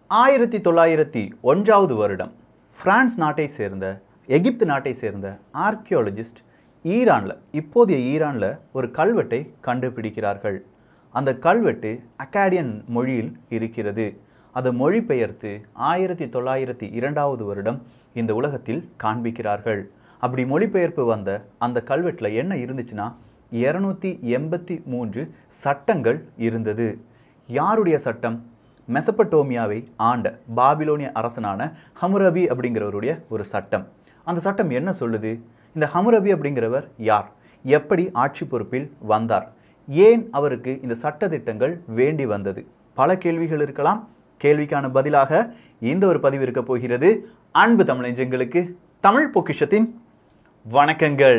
ஆயிரத்தி தொள்ளாயிரத்தி ஒன்றாவது வருடம் பிரான்ஸ் நாட்டை சேர்ந்த எகிப்து நாட்டை சேர்ந்த ஆர்கியாலஜிஸ்ட் ஈரானில் இப்போதைய ஈரானில் ஒரு கல்வெட்டை கண்டுபிடிக்கிறார்கள் அந்த கல்வெட்டு அக்காடியன் மொழியில் இருக்கிறது அதை மொழிபெயர்த்து ஆயிரத்தி தொள்ளாயிரத்தி இரண்டாவது வருடம் இந்த உலகத்தில் காண்பிக்கிறார்கள் அப்படி மொழிபெயர்ப்பு வந்த அந்த கல்வெட்டில் என்ன இருந்துச்சுன்னா இரநூத்தி எண்பத்தி மூன்று சட்டங்கள் இருந்தது யாருடைய சட்டம் மெசபட்டோமியாவை ஆண்ட பாபிலோனிய அரசனான ஹமுரபி அப்படிங்கிறவருடைய ஒரு சட்டம் அந்த சட்டம் என்ன சொல்லுது இந்த ஹமுரபி அப்படிங்கிறவர் யார் எப்படி ஆட்சி பொறுப்பில் வந்தார் ஏன் அவருக்கு இந்த சட்ட திட்டங்கள் வேண்டி வந்தது பல கேள்விகள் இருக்கலாம் கேள்விக்கான பதிலாக இந்த ஒரு பதிவு இருக்க போகிறது அன்பு தமிழஞ்சங்களுக்கு தமிழ் பொக்கிஷத்தின் வணக்கங்கள்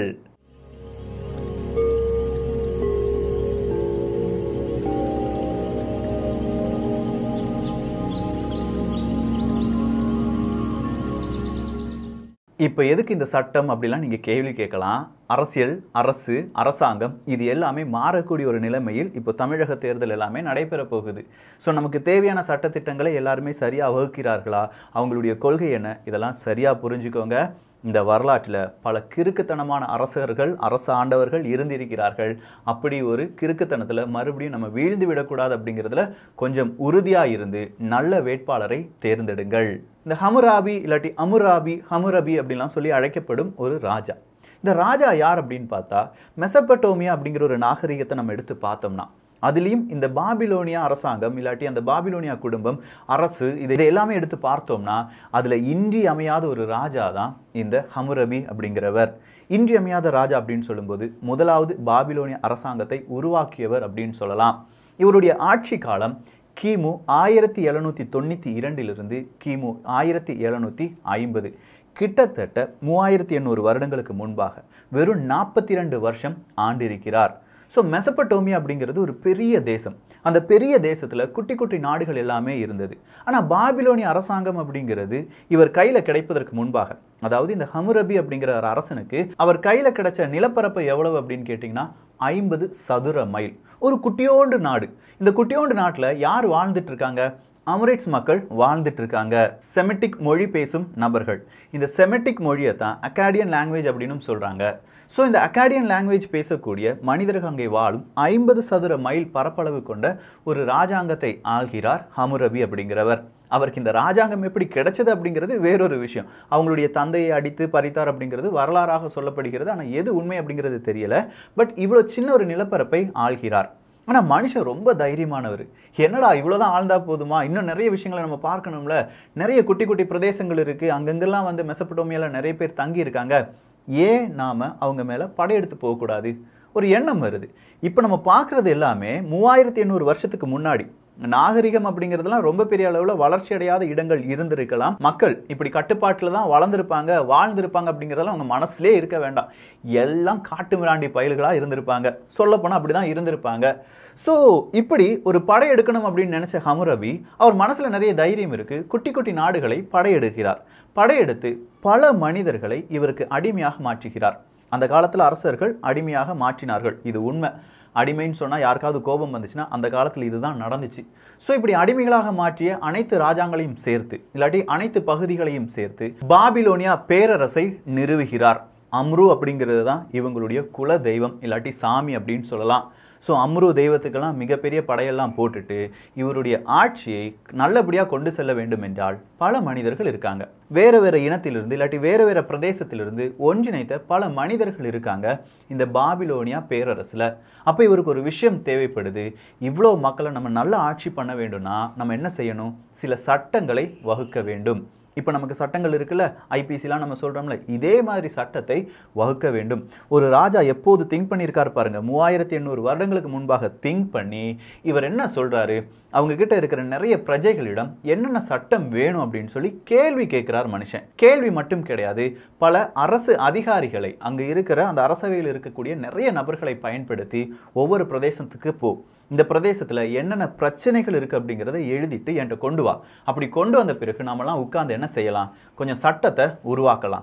இப்போ எதுக்கு இந்த சட்டம் அப்படிலாம் நீங்கள் கேள்வி கேட்கலாம் அரசியல் அரசு அரசாங்கம் இது எல்லாமே மாறக்கூடிய ஒரு நிலைமையில் இப்போ தமிழக தேர்தல் எல்லாமே நடைபெற போகுது ஸோ நமக்கு தேவையான சட்டத்திட்டங்களை எல்லாருமே சரியாக வகுக்கிறார்களா அவங்களுடைய கொள்கை என்ன இதெல்லாம் சரியாக புரிஞ்சுக்கோங்க இந்த வரலாற்றில் பல கிறுக்குத்தனமான அரசர்கள் அரசு ஆண்டவர்கள் இருந்திருக்கிறார்கள் அப்படி ஒரு கிறுக்குத்தனத்தில் மறுபடியும் நம்ம வீழ்ந்து விடக்கூடாது அப்படிங்கிறதுல கொஞ்சம் உறுதியாக இருந்து நல்ல வேட்பாளரை தேர்ந்தெடுங்கள் இந்த ஹமுராபி இல்லாட்டி அமுராபி ஹமுரபி அப்படின்லாம் சொல்லி அழைக்கப்படும் ஒரு ராஜா இந்த ராஜா யார் அப்படின்னு பார்த்தா மெசப்பட்டோமியா அப்படிங்கிற ஒரு நாகரிகத்தை நம்ம எடுத்து பார்த்தோம்னா அதுலேயும் இந்த பாபிலோனியா அரசாங்கம் இல்லாட்டி அந்த பாபிலோனியா குடும்பம் அரசு இது இதை எல்லாமே எடுத்து பார்த்தோம்னா அதில் இன்றி அமையாத ஒரு ராஜா தான் இந்த ஹமுரபி அப்படிங்கிறவர் இன்றி அமையாத ராஜா அப்படின்னு சொல்லும்போது முதலாவது பாபிலோனிய அரசாங்கத்தை உருவாக்கியவர் அப்படின்னு சொல்லலாம் இவருடைய ஆட்சி காலம் கிமு ஆயிரத்தி எழுநூற்றி தொண்ணூற்றி இரண்டிலிருந்து கிமு ஆயிரத்தி எழுநூற்றி ஐம்பது கிட்டத்தட்ட மூவாயிரத்தி எண்ணூறு வருடங்களுக்கு முன்பாக வெறும் நாற்பத்தி ரெண்டு வருஷம் ஆண்டிருக்கிறார் ஸோ மெசப்பட்டோமியா அப்படிங்கிறது ஒரு பெரிய தேசம் அந்த பெரிய தேசத்தில் குட்டி குட்டி நாடுகள் எல்லாமே இருந்தது ஆனால் பாபிலோனிய அரசாங்கம் அப்படிங்கிறது இவர் கையில் கிடைப்பதற்கு முன்பாக அதாவது இந்த ஹமுரபி அப்படிங்கிற ஒரு அரசனுக்கு அவர் கையில் கிடைச்ச நிலப்பரப்பு எவ்வளவு அப்படின்னு கேட்டிங்கன்னா ஐம்பது சதுர மைல் ஒரு குட்டியோண்டு நாடு இந்த குட்டியோண்டு நாட்டில் யார் வாழ்ந்துட்டு இருக்காங்க அமரிட்ஸ் மக்கள் வாழ்ந்துட்டு இருக்காங்க செமெட்டிக் மொழி பேசும் நபர்கள் இந்த செமெட்டிக் மொழியை தான் அக்காடியன் லாங்குவேஜ் அப்படின்னு சொல்கிறாங்க ஸோ இந்த அக்காடியன் லாங்குவேஜ் பேசக்கூடிய மனிதர்கள் அங்கே வாழும் ஐம்பது சதுர மைல் பரப்பளவு கொண்ட ஒரு ராஜாங்கத்தை ஆள்கிறார் ஹமுரபி அப்படிங்கிறவர் அவருக்கு இந்த ராஜாங்கம் எப்படி கிடைச்சது அப்படிங்கிறது வேறொரு விஷயம் அவங்களுடைய தந்தையை அடித்து பறித்தார் அப்படிங்கிறது வரலாறாக சொல்லப்படுகிறது ஆனால் எது உண்மை அப்படிங்கிறது தெரியல பட் இவ்வளோ சின்ன ஒரு நிலப்பரப்பை ஆள்கிறார் ஆனால் மனுஷன் ரொம்ப தைரியமானவர் என்னடா இவ்வளோதான் ஆழ்ந்தா போதுமா இன்னும் நிறைய விஷயங்களை நம்ம பார்க்கணும்ல நிறைய குட்டி குட்டி பிரதேசங்கள் இருக்குது அங்கங்கெல்லாம் வந்து மெசப்பட்டோமியாவில் நிறைய பேர் தங்கி இருக்காங்க ஏன் நாம் அவங்க மேலே படையெடுத்து போகக்கூடாது ஒரு எண்ணம் வருது இப்போ நம்ம பார்க்குறது எல்லாமே மூவாயிரத்தி எண்ணூறு வருஷத்துக்கு முன்னாடி நாகரிகம் அப்படிங்கிறதுலாம் ரொம்ப பெரிய அளவில் வளர்ச்சி அடையாத இடங்கள் இருந்திருக்கலாம் மக்கள் இப்படி கட்டுப்பாட்டில் தான் வளர்ந்துருப்பாங்க வாழ்ந்திருப்பாங்க அப்படிங்கிறதெல்லாம் அவங்க மனசுலே இருக்க வேண்டாம் எல்லாம் காட்டு மிராண்டி பயல்களாக இருந்திருப்பாங்க சொல்லப்போனால் அப்படி தான் இருந்திருப்பாங்க ஸோ இப்படி ஒரு படை எடுக்கணும் அப்படின்னு நினச்ச ஹமுரபி அவர் மனசில் நிறைய தைரியம் இருக்குது குட்டி குட்டி நாடுகளை படையெடுக்கிறார் படையெடுத்து பல மனிதர்களை இவருக்கு அடிமையாக மாற்றுகிறார் அந்த காலத்தில் அரசர்கள் அடிமையாக மாற்றினார்கள் இது உண்மை அடிமைன்னு சொன்னால் யாருக்காவது கோபம் வந்துச்சுன்னா அந்த காலத்தில் இதுதான் நடந்துச்சு ஸோ இப்படி அடிமைகளாக மாற்றிய அனைத்து ராஜாங்களையும் சேர்த்து இல்லாட்டி அனைத்து பகுதிகளையும் சேர்த்து பாபிலோனியா பேரரசை நிறுவுகிறார் அம்ரு அப்படிங்கிறது தான் இவங்களுடைய குல தெய்வம் இல்லாட்டி சாமி அப்படின்னு சொல்லலாம் ஸோ அம்ரு தெய்வத்துக்கெல்லாம் மிகப்பெரிய படையெல்லாம் போட்டுட்டு இவருடைய ஆட்சியை நல்லபடியாக கொண்டு செல்ல வேண்டும் என்றால் பல மனிதர்கள் இருக்காங்க வேறு வேறு இனத்திலிருந்து இல்லாட்டி வேறு வேறு பிரதேசத்திலிருந்து ஒன்றிணைத்த பல மனிதர்கள் இருக்காங்க இந்த பாபிலோனியா பேரரசில் அப்போ இவருக்கு ஒரு விஷயம் தேவைப்படுது இவ்வளோ மக்களை நம்ம நல்ல ஆட்சி பண்ண வேண்டும்னா நம்ம என்ன செய்யணும் சில சட்டங்களை வகுக்க வேண்டும் இப்போ நமக்கு சட்டங்கள் இருக்குல்ல ஐபிசிலாம் நம்ம சொல்கிறோம்ல இதே மாதிரி சட்டத்தை வகுக்க வேண்டும் ஒரு ராஜா எப்போது திங்க் பண்ணியிருக்காரு பாருங்க மூவாயிரத்தி எண்ணூறு வருடங்களுக்கு முன்பாக திங்க் பண்ணி இவர் என்ன சொல்கிறாரு அவங்க கிட்ட இருக்கிற நிறைய பிரஜைகளிடம் என்னென்ன சட்டம் வேணும் அப்படின்னு சொல்லி கேள்வி கேட்கிறார் மனுஷன் கேள்வி மட்டும் கிடையாது பல அரசு அதிகாரிகளை அங்கே இருக்கிற அந்த அரசவையில் இருக்கக்கூடிய நிறைய நபர்களை பயன்படுத்தி ஒவ்வொரு பிரதேசத்துக்கு போ இந்த பிரதேசத்தில் என்னென்ன பிரச்சனைகள் இருக்குது அப்படிங்கிறத எழுதிட்டு என்கிட்ட கொண்டு வா அப்படி கொண்டு வந்த பிறகு நாமெல்லாம் உட்கார்ந்து என்ன செய்யலாம் கொஞ்சம் சட்டத்தை உருவாக்கலாம்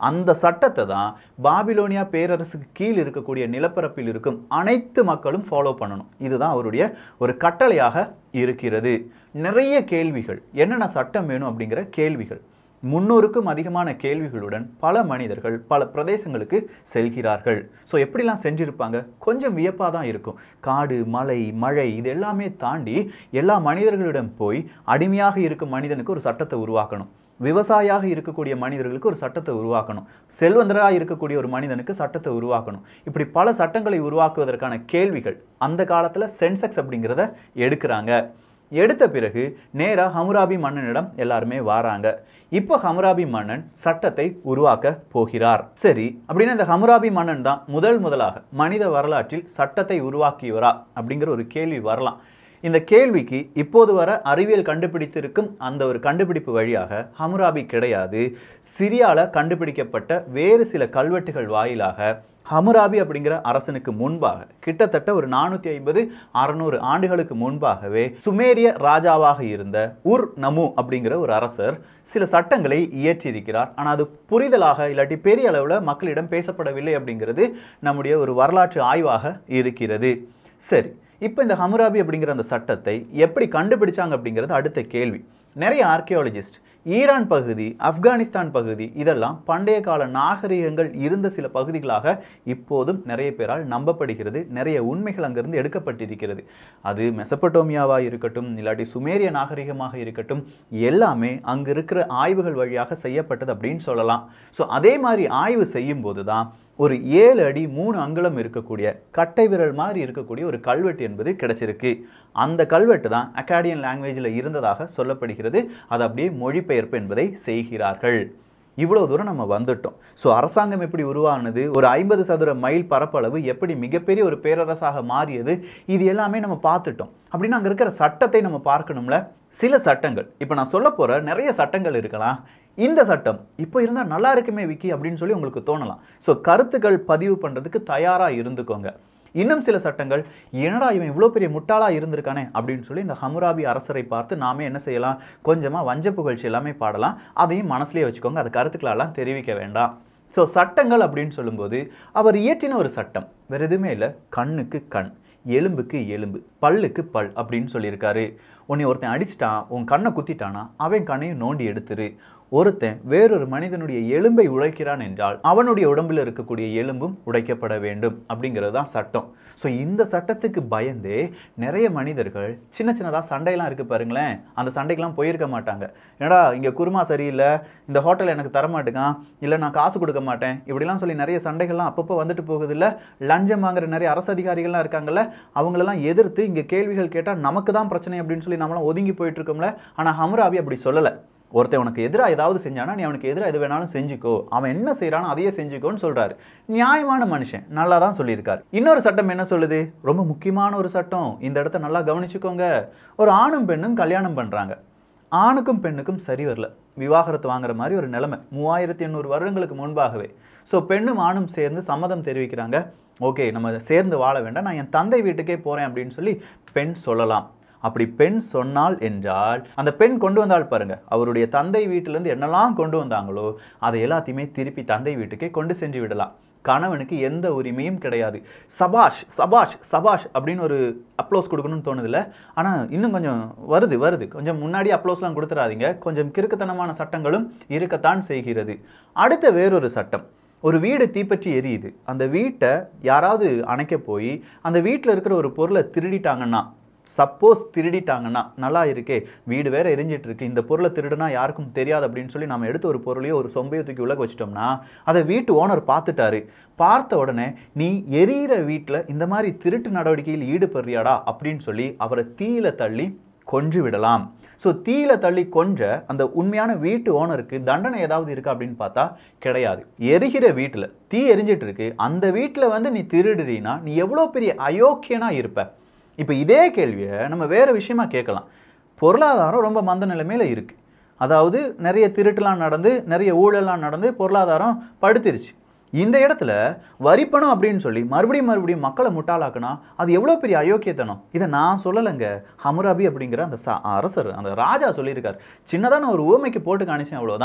அந்த சட்டத்தை தான் பாபிலோனியா பேரரசுக்கு கீழ் இருக்கக்கூடிய நிலப்பரப்பில் இருக்கும் அனைத்து மக்களும் ஃபாலோ பண்ணணும் இதுதான் அவருடைய ஒரு கட்டளையாக இருக்கிறது நிறைய கேள்விகள் என்னென்ன சட்டம் வேணும் அப்படிங்கிற கேள்விகள் முன்னூறுக்கும் அதிகமான கேள்விகளுடன் பல மனிதர்கள் பல பிரதேசங்களுக்கு செல்கிறார்கள் ஸோ எப்படிலாம் செஞ்சிருப்பாங்க கொஞ்சம் வியப்பாக தான் இருக்கும் காடு மலை மழை இது எல்லாமே தாண்டி எல்லா மனிதர்களிடம் போய் அடிமையாக இருக்கும் மனிதனுக்கு ஒரு சட்டத்தை உருவாக்கணும் விவசாயியாக இருக்கக்கூடிய மனிதர்களுக்கு ஒரு சட்டத்தை உருவாக்கணும் செல்வந்தராக இருக்கக்கூடிய ஒரு மனிதனுக்கு சட்டத்தை உருவாக்கணும் இப்படி பல சட்டங்களை உருவாக்குவதற்கான கேள்விகள் அந்த காலத்தில் சென்செக்ஸ் அப்படிங்கிறத எடுக்கிறாங்க எடுத்த பிறகு நேரா ஹமுராபி மன்னனிடம் எல்லாருமே வாராங்க இப்போ ஹமுராபி மன்னன் சட்டத்தை உருவாக்க போகிறார் சரி அப்படின்னா இந்த ஹமுராபி மன்னன் தான் முதல் முதலாக மனித வரலாற்றில் சட்டத்தை உருவாக்கியவரா அப்படிங்கிற ஒரு கேள்வி வரலாம் இந்த கேள்விக்கு இப்போது வர அறிவியல் கண்டுபிடித்திருக்கும் அந்த ஒரு கண்டுபிடிப்பு வழியாக ஹமுராபி கிடையாது சிரியால கண்டுபிடிக்கப்பட்ட வேறு சில கல்வெட்டுகள் வாயிலாக ஹமுராபி அப்படிங்கிற அரசனுக்கு முன்பாக கிட்டத்தட்ட ஒரு நானூற்றி ஐம்பது அறநூறு ஆண்டுகளுக்கு முன்பாகவே சுமேரிய ராஜாவாக இருந்த உர் நமு அப்படிங்கிற ஒரு அரசர் சில சட்டங்களை இயற்றியிருக்கிறார் ஆனால் அது புரிதலாக இல்லாட்டி பெரிய அளவில் மக்களிடம் பேசப்படவில்லை அப்படிங்கிறது நம்முடைய ஒரு வரலாற்று ஆய்வாக இருக்கிறது சரி இப்போ இந்த ஹமுராபி அப்படிங்கிற அந்த சட்டத்தை எப்படி கண்டுபிடிச்சாங்க அப்படிங்கிறது அடுத்த கேள்வி நிறைய ஆர்கியாலஜிஸ்ட் ஈரான் பகுதி ஆப்கானிஸ்தான் பகுதி இதெல்லாம் பண்டைய கால நாகரிகங்கள் இருந்த சில பகுதிகளாக இப்போதும் நிறைய பேரால் நம்பப்படுகிறது நிறைய உண்மைகள் அங்கிருந்து எடுக்கப்பட்டிருக்கிறது அது மெசப்பட்டோமியாவாக இருக்கட்டும் இல்லாட்டி சுமேரிய நாகரிகமாக இருக்கட்டும் எல்லாமே அங்கு இருக்கிற ஆய்வுகள் வழியாக செய்யப்பட்டது அப்படின்னு சொல்லலாம் ஸோ அதே மாதிரி ஆய்வு செய்யும் போது தான் ஒரு ஏழு அடி மூணு அங்குலம் இருக்கக்கூடிய கட்டை விரல் மாதிரி இருக்கக்கூடிய ஒரு கல்வெட்டு என்பது கிடைச்சிருக்கு அந்த கல்வெட்டு தான் அக்காடியன் லாங்குவேஜில் இருந்ததாக சொல்லப்படுகிறது அது அப்படியே மொழிபெயர்ப்பு என்பதை செய்கிறார்கள் இவ்வளோ தூரம் நம்ம வந்துட்டோம் ஸோ அரசாங்கம் எப்படி உருவானது ஒரு ஐம்பது சதுர மைல் பரப்பளவு எப்படி மிகப்பெரிய ஒரு பேரரசாக மாறியது இது எல்லாமே நம்ம பார்த்துட்டோம் அப்படின்னா அங்கே இருக்கிற சட்டத்தை நம்ம பார்க்கணும்ல சில சட்டங்கள் இப்போ நான் சொல்ல போகிற நிறைய சட்டங்கள் இருக்கலாம் இந்த சட்டம் இப்போ இருந்தால் நல்லா இருக்குமே விக்கி அப்படின்னு சொல்லி உங்களுக்கு தோணலாம் ஸோ கருத்துக்கள் பதிவு பண்ணுறதுக்கு தயாராக இருந்துக்கோங்க இன்னும் சில சட்டங்கள் என்னடா இவன் இவ்வளோ பெரிய முட்டாளா இருந்திருக்கானே அப்படின்னு சொல்லி இந்த ஹமுராபி அரசரை பார்த்து நாமே என்ன செய்யலாம் கொஞ்சமாக வஞ்ச புகழ்ச்சி எல்லாமே பாடலாம் அதையும் மனசுலேயே வச்சுக்கோங்க அது கருத்துக்களெல்லாம் தெரிவிக்க வேண்டாம் ஸோ சட்டங்கள் அப்படின்னு சொல்லும்போது அவர் இயற்றின ஒரு சட்டம் வேறு எதுவுமே இல்லை கண்ணுக்கு கண் எலும்புக்கு எலும்பு பல்லுக்கு பல் அப்படின்னு சொல்லியிருக்காரு உன்னை ஒருத்தன் அடிச்சிட்டான் உன் கண்ணை குத்திட்டானா அவன் கண்ணையும் நோண்டி எடுத்துரு ஒருத்தன் வேறொரு மனிதனுடைய எலும்பை உடைக்கிறான் என்றால் அவனுடைய உடம்பில் இருக்கக்கூடிய எலும்பும் உடைக்கப்பட வேண்டும் அப்படிங்கிறது தான் சட்டம் ஸோ இந்த சட்டத்துக்கு பயந்தே நிறைய மனிதர்கள் சின்ன சின்னதாக சண்டையெல்லாம் இருக்குது பாருங்களேன் அந்த சண்டைக்கெல்லாம் போயிருக்க மாட்டாங்க ஏடா இங்கே குருமா சரியில்லை இந்த ஹோட்டல் எனக்கு தரமாட்டுக்கான் இல்லை நான் காசு கொடுக்க மாட்டேன் இப்படிலாம் சொல்லி நிறைய சண்டைகள்லாம் அப்பப்போ வந்துட்டு போகுதில்ல லஞ்சம் வாங்குற நிறைய அரசு அதிகாரிகள்லாம் இருக்காங்கல்ல அவங்களெல்லாம் எதிர்த்து இங்கே கேள்விகள் கேட்டால் நமக்கு தான் பிரச்சனை அப்படின்னு சொல்லி நம்மளாம் ஒதுங்கி போயிட்டு இருக்கோம்ல ஆனால் ஹம்ராவி அப்படி சொல்லலை ஒருத்தன் உனக்கு எதிராக ஏதாவது செஞ்சானா நீ அவனுக்கு எதிராக எது வேணாலும் செஞ்சுக்கோ அவன் என்ன செய்கிறானோ அதையே செஞ்சுக்கோன்னு சொல்கிறாரு நியாயமான மனுஷன் நல்லா தான் சொல்லியிருக்காரு இன்னொரு சட்டம் என்ன சொல்லுது ரொம்ப முக்கியமான ஒரு சட்டம் இந்த இடத்த நல்லா கவனிச்சுக்கோங்க ஒரு ஆணும் பெண்ணும் கல்யாணம் பண்ணுறாங்க ஆணுக்கும் பெண்ணுக்கும் சரி வரல விவாகரத்து வாங்குற மாதிரி ஒரு நிலைமை மூவாயிரத்தி எண்ணூறு வருடங்களுக்கு முன்பாகவே ஸோ பெண்ணும் ஆணும் சேர்ந்து சம்மதம் தெரிவிக்கிறாங்க ஓகே நம்ம சேர்ந்து வாழ வேண்டாம் நான் என் தந்தை வீட்டுக்கே போகிறேன் அப்படின்னு சொல்லி பெண் சொல்லலாம் அப்படி பெண் சொன்னால் என்றால் அந்த பெண் கொண்டு வந்தால் பாருங்க அவருடைய தந்தை வீட்டிலேருந்து என்னெல்லாம் கொண்டு வந்தாங்களோ அதை எல்லாத்தையுமே திருப்பி தந்தை வீட்டுக்கே கொண்டு சென்று விடலாம் கணவனுக்கு எந்த உரிமையும் கிடையாது சபாஷ் சபாஷ் சபாஷ் அப்படின்னு ஒரு அப்ளோஸ் கொடுக்கணும்னு தோணுதில்ல ஆனால் இன்னும் கொஞ்சம் வருது வருது கொஞ்சம் முன்னாடி அப்ளோஸ்லாம் கொடுத்துடாதீங்க கொஞ்சம் கிறுக்குத்தனமான சட்டங்களும் இருக்கத்தான் செய்கிறது அடுத்த வேறொரு சட்டம் ஒரு வீடு தீப்பற்றி எரியுது அந்த வீட்டை யாராவது அணைக்க போய் அந்த வீட்டில் இருக்கிற ஒரு பொருளை திருடிட்டாங்கன்னா சப்போஸ் திருடிட்டாங்கன்னா நல்லா இருக்கே வீடு வேற எரிஞ்சிட்டு இருக்கு இந்த பொருளை திருடுனா யாருக்கும் தெரியாது அப்படின்னு சொல்லி நம்ம எடுத்து ஒரு பொருளையோ ஒரு சொம்பையோ தூக்கி உலக வச்சிட்டோம்னா அதை வீட்டு ஓனர் பார்த்துட்டாரு பார்த்த உடனே நீ எரியிற வீட்டில் இந்த மாதிரி திருட்டு நடவடிக்கையில் ஈடுபடுறியாடா அப்படின்னு சொல்லி அவரை தீயில தள்ளி கொன்று விடலாம் ஸோ தீயில தள்ளி கொன்ற அந்த உண்மையான வீட்டு ஓனருக்கு தண்டனை ஏதாவது இருக்கா அப்படின்னு பார்த்தா கிடையாது எரிகிற வீட்டில் தீ எரிஞ்சிட்டு இருக்கு அந்த வீட்டில் வந்து நீ திருடுறீன்னா நீ எவ்வளோ பெரிய அயோக்கியனா இருப்ப இப்போ இதே கேள்வியை நம்ம வேறு விஷயமா கேட்கலாம் பொருளாதாரம் ரொம்ப மந்த நிலைமையில் இருக்குது அதாவது நிறைய திருட்டுலாம் நடந்து நிறைய ஊழல்லாம் நடந்து பொருளாதாரம் படுத்திருச்சு இந்த இடத்துல வரிப்பணம் அப்படின்னு சொல்லி மறுபடியும் மறுபடியும் மக்களை முட்டாளாக்குனா அது எவ்வளோ பெரிய அயோக்கியத்தனம் இதை நான் சொல்லலைங்க ஹமுராபி அப்படிங்கிற அந்த ச அரசர் அந்த ராஜா சொல்லியிருக்கார் சின்னதாக நான் ஒரு ஊமைக்கு போட்டு காணிச்சேன் அவ்வளோதான்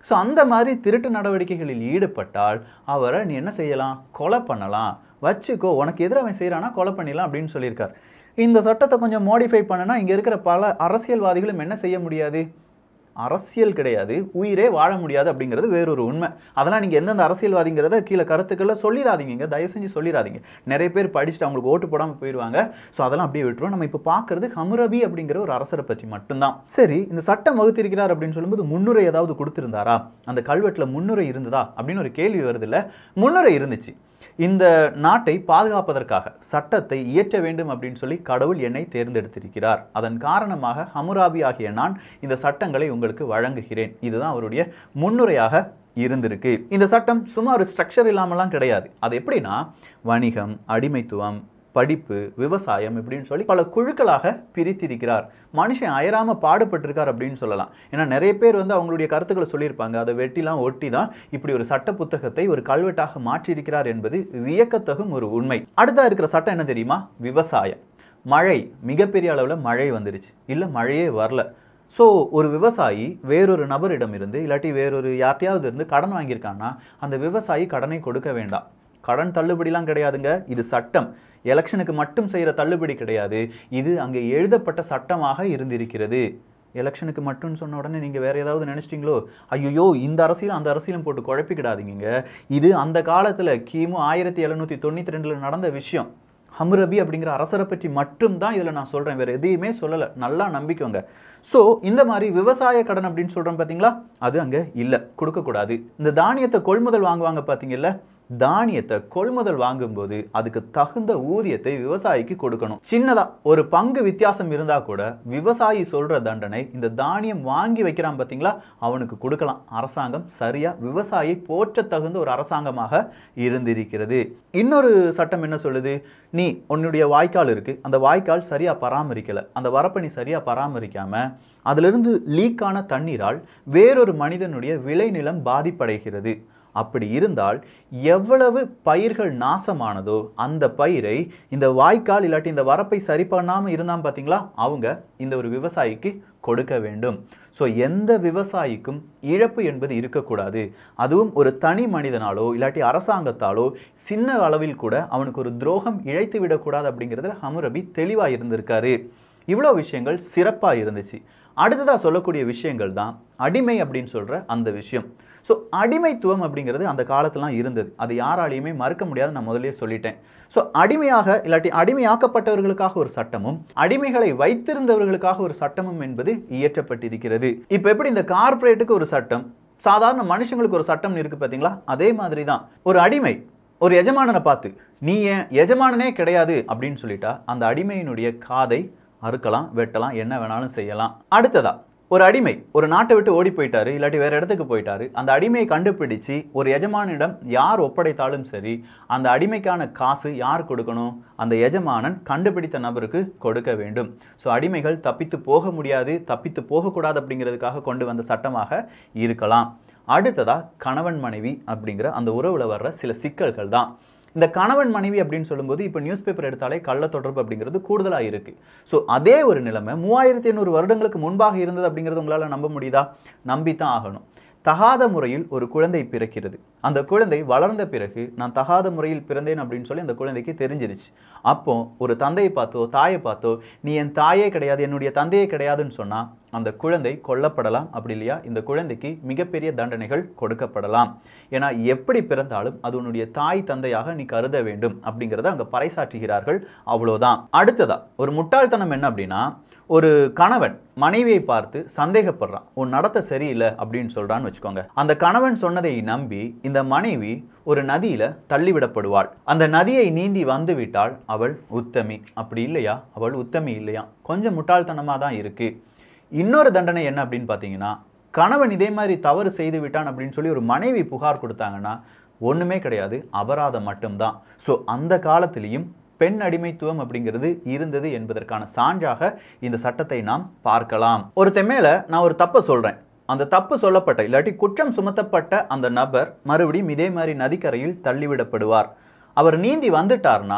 ஸோ அந்த மாதிரி திருட்டு நடவடிக்கைகளில் ஈடுபட்டால் அவரை நீ என்ன செய்யலாம் கொலை பண்ணலாம் வச்சுக்கோ உனக்கு எதிர அவன் செய்கிறானா கொலை பண்ணிடலாம் அப்படின்னு சொல்லியிருக்கார் இந்த சட்டத்தை கொஞ்சம் மாடிஃபை பண்ணுனா இங்கே இருக்கிற பல அரசியல்வாதிகளும் என்ன செய்ய முடியாது அரசியல் கிடையாது உயிரே வாழ முடியாது அப்படிங்கிறது வேறொரு உண்மை அதெல்லாம் நீங்கள் எந்தெந்த அரசியல்வாதிங்கிறத கீழே கருத்துக்களை சொல்லிடாதீங்க தயவு செஞ்சு சொல்லிடாதீங்க நிறைய பேர் படிச்சுட்டு அவங்களுக்கு ஓட்டு போடாமல் போயிடுவாங்க ஸோ அதெல்லாம் அப்படியே விட்டுருவோம் நம்ம இப்போ பார்க்கறது ஹமுரபி அப்படிங்கிற ஒரு அரசரை பற்றி மட்டும்தான் சரி இந்த சட்டம் வகுத்திருக்கிறார் அப்படின்னு சொல்லும்போது முன்னுரை ஏதாவது கொடுத்திருந்தாரா அந்த கல்வெட்டில் முன்னுரை இருந்ததா அப்படின்னு ஒரு கேள்வி வருது இல்லை முன்னுரை இருந்துச்சு இந்த நாட்டை பாதுகாப்பதற்காக சட்டத்தை இயற்ற வேண்டும் அப்படின்னு சொல்லி கடவுள் என்னை தேர்ந்தெடுத்திருக்கிறார் அதன் காரணமாக ஹமுராபி ஆகிய நான் இந்த சட்டங்களை உங்களுக்கு வழங்குகிறேன் இதுதான் அவருடைய முன்னுரையாக இருந்திருக்கு இந்த சட்டம் சும்மா ஒரு ஸ்ட்ரக்சர் இல்லாமலாம் கிடையாது அது எப்படின்னா வணிகம் அடிமைத்துவம் படிப்பு விவசாயம் இப்படின்னு சொல்லி பல குழுக்களாக பிரித்திருக்கிறார் மனுஷன் அயராம பாடுபட்டிருக்கார் அப்படின்னு சொல்லலாம் ஏன்னா நிறைய பேர் வந்து அவங்களுடைய கருத்துக்களை சொல்லியிருப்பாங்க அதை வெட்டிலாம் ஒட்டி தான் இப்படி ஒரு சட்ட புத்தகத்தை ஒரு கல்வெட்டாக மாற்றியிருக்கிறார் என்பது வியக்கத்தகும் ஒரு உண்மை அடுத்தா இருக்கிற சட்டம் என்ன தெரியுமா விவசாயம் மழை மிகப்பெரிய அளவில் மழை வந்துருச்சு இல்லை மழையே வரல ஸோ ஒரு விவசாயி வேறொரு நபரிடமிருந்து இல்லாட்டி வேறொரு யார்ட்டையாவது இருந்து கடன் வாங்கியிருக்கான்னா அந்த விவசாயி கடனை கொடுக்க வேண்டாம் கடன் தள்ளுபடிலாம் கிடையாதுங்க இது சட்டம் எலெக்ஷனுக்கு மட்டும் செய்கிற தள்ளுபடி கிடையாது இது அங்கே எழுதப்பட்ட சட்டமாக இருந்திருக்கிறது எலெக்ஷனுக்கு மட்டும்னு சொன்ன உடனே நீங்கள் வேறு ஏதாவது நினச்சிட்டிங்களோ ஐயோ இந்த அரசியலும் அந்த அரசியலும் போட்டு குழப்பிக்கிடாதீங்க இது அந்த காலத்தில் கிமு ஆயிரத்தி எழுநூற்றி தொண்ணூற்றி ரெண்டில் நடந்த விஷயம் ஹம்ரபி அப்படிங்கிற அரசரை பற்றி மட்டும்தான் இதில் நான் சொல்கிறேன் வேறு எதையுமே சொல்லலை நல்லா நம்பிக்கோங்க ஸோ இந்த மாதிரி விவசாய கடன் அப்படின்னு சொல்கிறோம் பார்த்தீங்களா அது அங்கே இல்லை கொடுக்கக்கூடாது இந்த தானியத்தை கொள்முதல் வாங்குவாங்க பார்த்தீங்கல்ல தானியத்தை கொள்முதல் வாங்கும்போது அதுக்கு தகுந்த ஊதியத்தை விவசாயிக்கு கொடுக்கணும் சின்னதா ஒரு பங்கு வித்தியாசம் இருந்தா கூட விவசாயி சொல்ற தண்டனை இந்த தானியம் வாங்கி வைக்கிறான் பார்த்தீங்களா அவனுக்கு கொடுக்கலாம் அரசாங்கம் சரியா விவசாயி போற்ற தகுந்த ஒரு அரசாங்கமாக இருந்திருக்கிறது இன்னொரு சட்டம் என்ன சொல்லுது நீ உன்னுடைய வாய்க்கால் இருக்கு அந்த வாய்க்கால் சரியா பராமரிக்கல அந்த வரப்பை நீ சரியா பராமரிக்காம அதிலிருந்து லீக்கான தண்ணீரால் வேறொரு மனிதனுடைய விளைநிலம் பாதிப்படைகிறது அப்படி இருந்தால் எவ்வளவு பயிர்கள் நாசமானதோ அந்த பயிரை இந்த வாய்க்கால் இல்லாட்டி இந்த வரப்பை சரி பண்ணாமல் இருந்தான் பார்த்தீங்களா அவங்க இந்த ஒரு விவசாயிக்கு கொடுக்க வேண்டும் ஸோ எந்த விவசாயிக்கும் இழப்பு என்பது இருக்கக்கூடாது அதுவும் ஒரு தனி மனிதனாலோ இல்லாட்டி அரசாங்கத்தாலோ சின்ன அளவில் கூட அவனுக்கு ஒரு துரோகம் இழைத்து விடக்கூடாது அப்படிங்கிறதுல ஹமுரபி தெளிவாக இருந்திருக்காரு இவ்வளோ விஷயங்கள் சிறப்பாக இருந்துச்சு அடுத்ததாக சொல்லக்கூடிய விஷயங்கள் தான் அடிமை அப்படின்னு சொல்கிற அந்த விஷயம் ஸோ அடிமைத்துவம் அப்படிங்கிறது அந்த காலத்துலாம் இருந்தது அது யாராலையுமே மறுக்க முடியாது நான் முதல்லயே சொல்லிட்டேன் ஸோ அடிமையாக இல்லாட்டி அடிமையாக்கப்பட்டவர்களுக்காக ஒரு சட்டமும் அடிமைகளை வைத்திருந்தவர்களுக்காக ஒரு சட்டமும் என்பது இயற்றப்பட்டிருக்கிறது இப்போ எப்படி இந்த கார்ப்பரேட்டுக்கு ஒரு சட்டம் சாதாரண மனுஷங்களுக்கு ஒரு சட்டம் இருக்கு பார்த்தீங்களா அதே மாதிரி தான் ஒரு அடிமை ஒரு எஜமானனை பார்த்து நீ ஏன் எஜமானனே கிடையாது அப்படின்னு சொல்லிட்டா அந்த அடிமையினுடைய காதை அறுக்கலாம் வெட்டலாம் என்ன வேணாலும் செய்யலாம் அடுத்ததா ஒரு அடிமை ஒரு நாட்டை விட்டு ஓடி போயிட்டாரு இல்லாட்டி வேற இடத்துக்கு போயிட்டாரு அந்த அடிமையை கண்டுபிடிச்சு ஒரு எஜமானிடம் யார் ஒப்படைத்தாலும் சரி அந்த அடிமைக்கான காசு யார் கொடுக்கணும் அந்த எஜமானன் கண்டுபிடித்த நபருக்கு கொடுக்க வேண்டும் ஸோ அடிமைகள் தப்பித்து போக முடியாது தப்பித்து போகக்கூடாது அப்படிங்கிறதுக்காக கொண்டு வந்த சட்டமாக இருக்கலாம் அடுத்ததா கணவன் மனைவி அப்படிங்கிற அந்த உறவுல வர்ற சில சிக்கல்கள் தான் இந்த கணவன் மனைவி அப்படின்னு சொல்லும்போது இப்போ நியூஸ் பேப்பர் எடுத்தாலே கள்ள தொடர்பு அப்படிங்கிறது கூடுதலாக இருக்குது ஸோ அதே ஒரு நிலைமை மூவாயிரத்தி எண்ணூறு வருடங்களுக்கு முன்பாக இருந்தது அப்படிங்கிறது உங்களால் நம்ப முடியுதா நம்பித்தான் ஆகணும் தகாத முறையில் ஒரு குழந்தை பிறக்கிறது அந்த குழந்தை வளர்ந்த பிறகு நான் தகாத முறையில் பிறந்தேன் அப்படின்னு சொல்லி அந்த குழந்தைக்கு தெரிஞ்சிருச்சு அப்போ ஒரு தந்தையை பார்த்தோ தாயை பார்த்தோ நீ என் தாயே கிடையாது என்னுடைய தந்தையே கிடையாதுன்னு சொன்னால் அந்த குழந்தை கொல்லப்படலாம் அப்படி இல்லையா இந்த குழந்தைக்கு மிகப்பெரிய தண்டனைகள் கொடுக்கப்படலாம் ஏன்னா எப்படி பிறந்தாலும் அது உன்னுடைய தாய் தந்தையாக நீ கருத வேண்டும் அப்படிங்கிறத அங்கே பறைசாற்றுகிறார்கள் அவ்வளோதான் அடுத்ததா ஒரு முட்டாள்தனம் என்ன அப்படின்னா ஒரு கணவன் மனைவியை பார்த்து சந்தேகப்படுறான் உன் நடத்தை சரியில்லை அப்படின்னு சொல்றான்னு வச்சுக்கோங்க அந்த கணவன் சொன்னதை நம்பி இந்த மனைவி ஒரு நதியில தள்ளிவிடப்படுவாள் அந்த நதியை நீந்தி வந்து விட்டால் அவள் உத்தமி அப்படி இல்லையா அவள் உத்தமி இல்லையா கொஞ்சம் முட்டாள்தனமா தான் இருக்கு இன்னொரு தண்டனை என்ன அப்படின்னு பார்த்தீங்கன்னா கணவன் இதே மாதிரி தவறு செய்து விட்டான் அப்படின்னு சொல்லி ஒரு மனைவி புகார் கொடுத்தாங்கன்னா ஒண்ணுமே கிடையாது அபராதம் மட்டும்தான் ஸோ அந்த காலத்திலையும் பெண் அடிமைத்துவம் அப்படிங்கிறது இருந்தது என்பதற்கான சான்றாக இந்த சட்டத்தை நாம் பார்க்கலாம் ஒருத்தன் மேல நான் ஒரு தப்பை சொல்றேன் அந்த தப்பு சொல்லப்பட்ட இல்லாட்டி குற்றம் சுமத்தப்பட்ட அந்த நபர் மறுபடியும் இதே மாதிரி நதிக்கரையில் தள்ளிவிடப்படுவார் அவர் நீந்தி வந்துட்டார்னா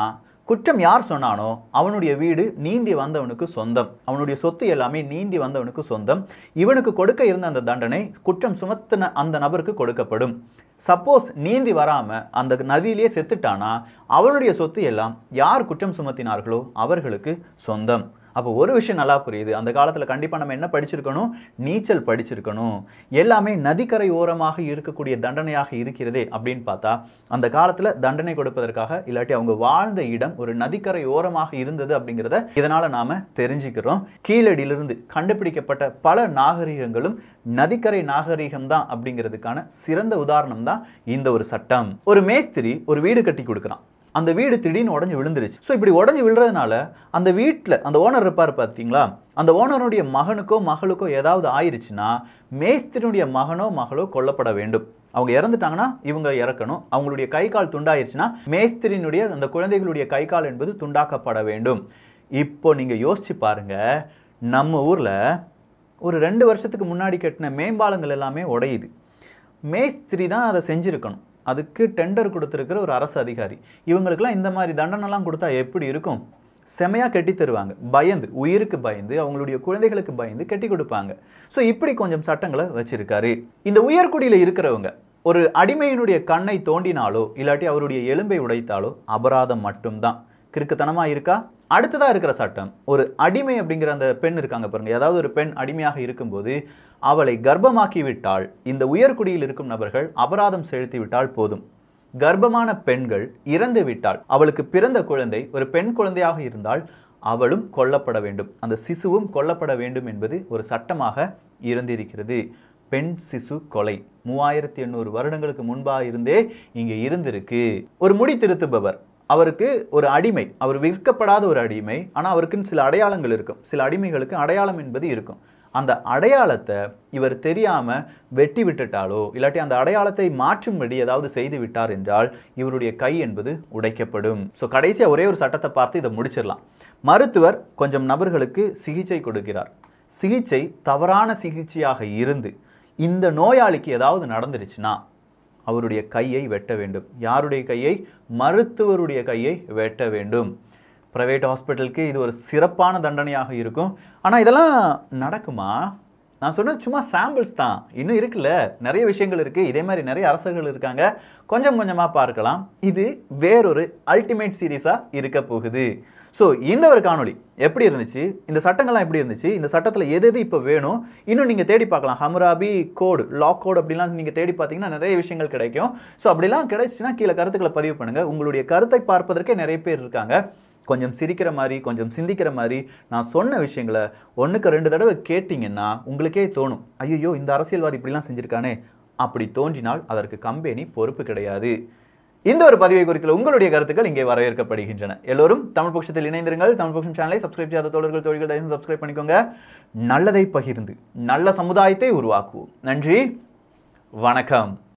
குற்றம் யார் சொன்னானோ அவனுடைய வீடு நீந்தி வந்தவனுக்கு சொந்தம் அவனுடைய சொத்து எல்லாமே நீந்தி வந்தவனுக்கு சொந்தம் இவனுக்கு கொடுக்க இருந்த அந்த தண்டனை குற்றம் சுமத்தின அந்த நபருக்கு கொடுக்கப்படும் சப்போஸ் நீந்தி வராம அந்த நதியிலே செத்துட்டானா அவனுடைய சொத்து எல்லாம் யார் குற்றம் சுமத்தினார்களோ அவர்களுக்கு சொந்தம் அப்போ ஒரு விஷயம் நல்லா புரியுது அந்த காலத்தில் கண்டிப்பாக நம்ம என்ன படிச்சிருக்கணும் நீச்சல் படிச்சிருக்கணும் எல்லாமே நதிக்கரை ஓரமாக இருக்கக்கூடிய தண்டனையாக இருக்கிறதே அப்படின்னு பார்த்தா அந்த காலத்தில் தண்டனை கொடுப்பதற்காக இல்லாட்டி அவங்க வாழ்ந்த இடம் ஒரு நதிக்கரை ஓரமாக இருந்தது அப்படிங்கிறத இதனால் நாம் தெரிஞ்சுக்கிறோம் கீழடியிலிருந்து கண்டுபிடிக்கப்பட்ட பல நாகரிகங்களும் நதிக்கரை நாகரிகம் தான் அப்படிங்கிறதுக்கான சிறந்த உதாரணம் தான் இந்த ஒரு சட்டம் ஒரு மேஸ்திரி ஒரு வீடு கட்டி கொடுக்குறான் அந்த வீடு திடீர்னு உடஞ்சி விழுந்துருச்சு ஸோ இப்படி உடஞ்சி விழுறதுனால அந்த வீட்டில் அந்த ஓனர் இருப்பார் பார்த்தீங்களா அந்த ஓனருடைய மகனுக்கோ மகளுக்கோ ஏதாவது ஆயிருச்சுன்னா மேஸ்திரியுடைய மகனோ மகளோ கொல்லப்பட வேண்டும் அவங்க இறந்துட்டாங்கன்னா இவங்க இறக்கணும் அவங்களுடைய கை கால் துண்டாயிருச்சுன்னா மேஸ்திரியினுடைய அந்த குழந்தைகளுடைய கை கால் என்பது துண்டாக்கப்பட வேண்டும் இப்போ நீங்கள் யோசிச்சு பாருங்க நம்ம ஊரில் ஒரு ரெண்டு வருஷத்துக்கு முன்னாடி கட்டின மேம்பாலங்கள் எல்லாமே உடையுது மேஸ்திரி தான் அதை செஞ்சுருக்கணும் அதுக்கு டெண்டர் கொடுத்துருக்கிற ஒரு அரசு அதிகாரி இவங்களுக்கெல்லாம் இந்த மாதிரி தண்டனைலாம் கொடுத்தா எப்படி இருக்கும் செமையாக கட்டி தருவாங்க பயந்து உயிருக்கு பயந்து அவங்களுடைய குழந்தைகளுக்கு பயந்து கட்டி கொடுப்பாங்க ஸோ இப்படி கொஞ்சம் சட்டங்களை வச்சிருக்காரு இந்த உயர்குடியில் இருக்கிறவங்க ஒரு அடிமையினுடைய கண்ணை தோண்டினாலோ இல்லாட்டி அவருடைய எலும்பை உடைத்தாலோ அபராதம் மட்டும்தான் கிறுக்குத்தனமாக இருக்கா அடுத்ததாக இருக்கிற சட்டம் ஒரு அடிமை அப்படிங்கிற அந்த பெண் இருக்காங்க பாருங்க ஏதாவது ஒரு பெண் அடிமையாக இருக்கும்போது அவளை கர்ப்பமாக்கி விட்டால் இந்த உயர்குடியில் இருக்கும் நபர்கள் அபராதம் செலுத்தி விட்டால் போதும் கர்ப்பமான பெண்கள் இறந்து விட்டால் அவளுக்கு பிறந்த குழந்தை ஒரு பெண் குழந்தையாக இருந்தால் அவளும் கொல்லப்பட வேண்டும் அந்த சிசுவும் கொல்லப்பட வேண்டும் என்பது ஒரு சட்டமாக இருந்திருக்கிறது பெண் சிசு கொலை மூவாயிரத்தி எண்ணூறு வருடங்களுக்கு முன்பாக இருந்தே இங்கே இருந்திருக்கு ஒரு முடி திருத்துபவர் அவருக்கு ஒரு அடிமை அவர் விற்கப்படாத ஒரு அடிமை ஆனால் அவருக்குன்னு சில அடையாளங்கள் இருக்கும் சில அடிமைகளுக்கு அடையாளம் என்பது இருக்கும் அந்த அடையாளத்தை இவர் தெரியாம வெட்டி விட்டுட்டாலோ இல்லாட்டி அந்த அடையாளத்தை மாற்றும்படி ஏதாவது செய்து விட்டார் என்றால் இவருடைய கை என்பது உடைக்கப்படும் ஸோ கடைசியா ஒரே ஒரு சட்டத்தை பார்த்து இதை முடிச்சிடலாம் மருத்துவர் கொஞ்சம் நபர்களுக்கு சிகிச்சை கொடுக்கிறார் சிகிச்சை தவறான சிகிச்சையாக இருந்து இந்த நோயாளிக்கு ஏதாவது நடந்துருச்சுன்னா அவருடைய கையை வெட்ட வேண்டும் யாருடைய கையை மருத்துவருடைய கையை வெட்ட வேண்டும் ப்ரைவேட் ஹாஸ்பிட்டலுக்கு இது ஒரு சிறப்பான தண்டனையாக இருக்கும் ஆனால் இதெல்லாம் நடக்குமா நான் சொன்னது சும்மா சாம்பிள்ஸ் தான் இன்னும் இருக்குல்ல நிறைய விஷயங்கள் இருக்குது இதே மாதிரி நிறைய அரசர்கள் இருக்காங்க கொஞ்சம் கொஞ்சமாக பார்க்கலாம் இது வேறொரு அல்டிமேட் சீரீஸாக இருக்க போகுது ஸோ இந்த ஒரு காணொளி எப்படி இருந்துச்சு இந்த சட்டங்கள்லாம் எப்படி இருந்துச்சு இந்த சட்டத்தில் எது எது இப்போ வேணும் இன்னும் நீங்கள் தேடி பார்க்கலாம் ஹம்ராபி கோடு லாக் கோட் அப்படிலாம் நீங்கள் தேடி பார்த்தீங்கன்னா நிறைய விஷயங்கள் கிடைக்கும் ஸோ அப்படிலாம் கிடைச்சிச்சுன்னா கீழே கருத்துக்களை பதிவு பண்ணுங்கள் உங்களுடைய கருத்தை பார்ப்பதற்கே நிறைய பேர் இருக்காங்க கொஞ்சம் சிரிக்கிற மாதிரி கொஞ்சம் சிந்திக்கிற மாதிரி நான் சொன்ன விஷயங்களை ஒன்றுக்கு ரெண்டு தடவை கேட்டிங்கன்னா உங்களுக்கே தோணும் ஐயோ இந்த அரசியல்வாதி இப்படிலாம் செஞ்சுருக்கானே அப்படி தோன்றினால் அதற்கு கம்பெனி பொறுப்பு கிடையாது இந்த ஒரு பதிவை குறித்துள்ள உங்களுடைய கருத்துக்கள் இங்கே வரவேற்கப்படுகின்றன எல்லோரும் தமிழ் பட்சத்தில் இணைந்திருங்கள் தமிழ் பட்சம் சேனலை சப்ஸ்கிரைப் செய்யாத தோழர்கள் தோழிகள் தயவு சப்ஸ்கிரைப் பண்ணிக்கோங்க நல்லதை பகிர்ந்து நல்ல சமுதாயத்தை உருவாக்குவோம் நன்றி வணக்கம்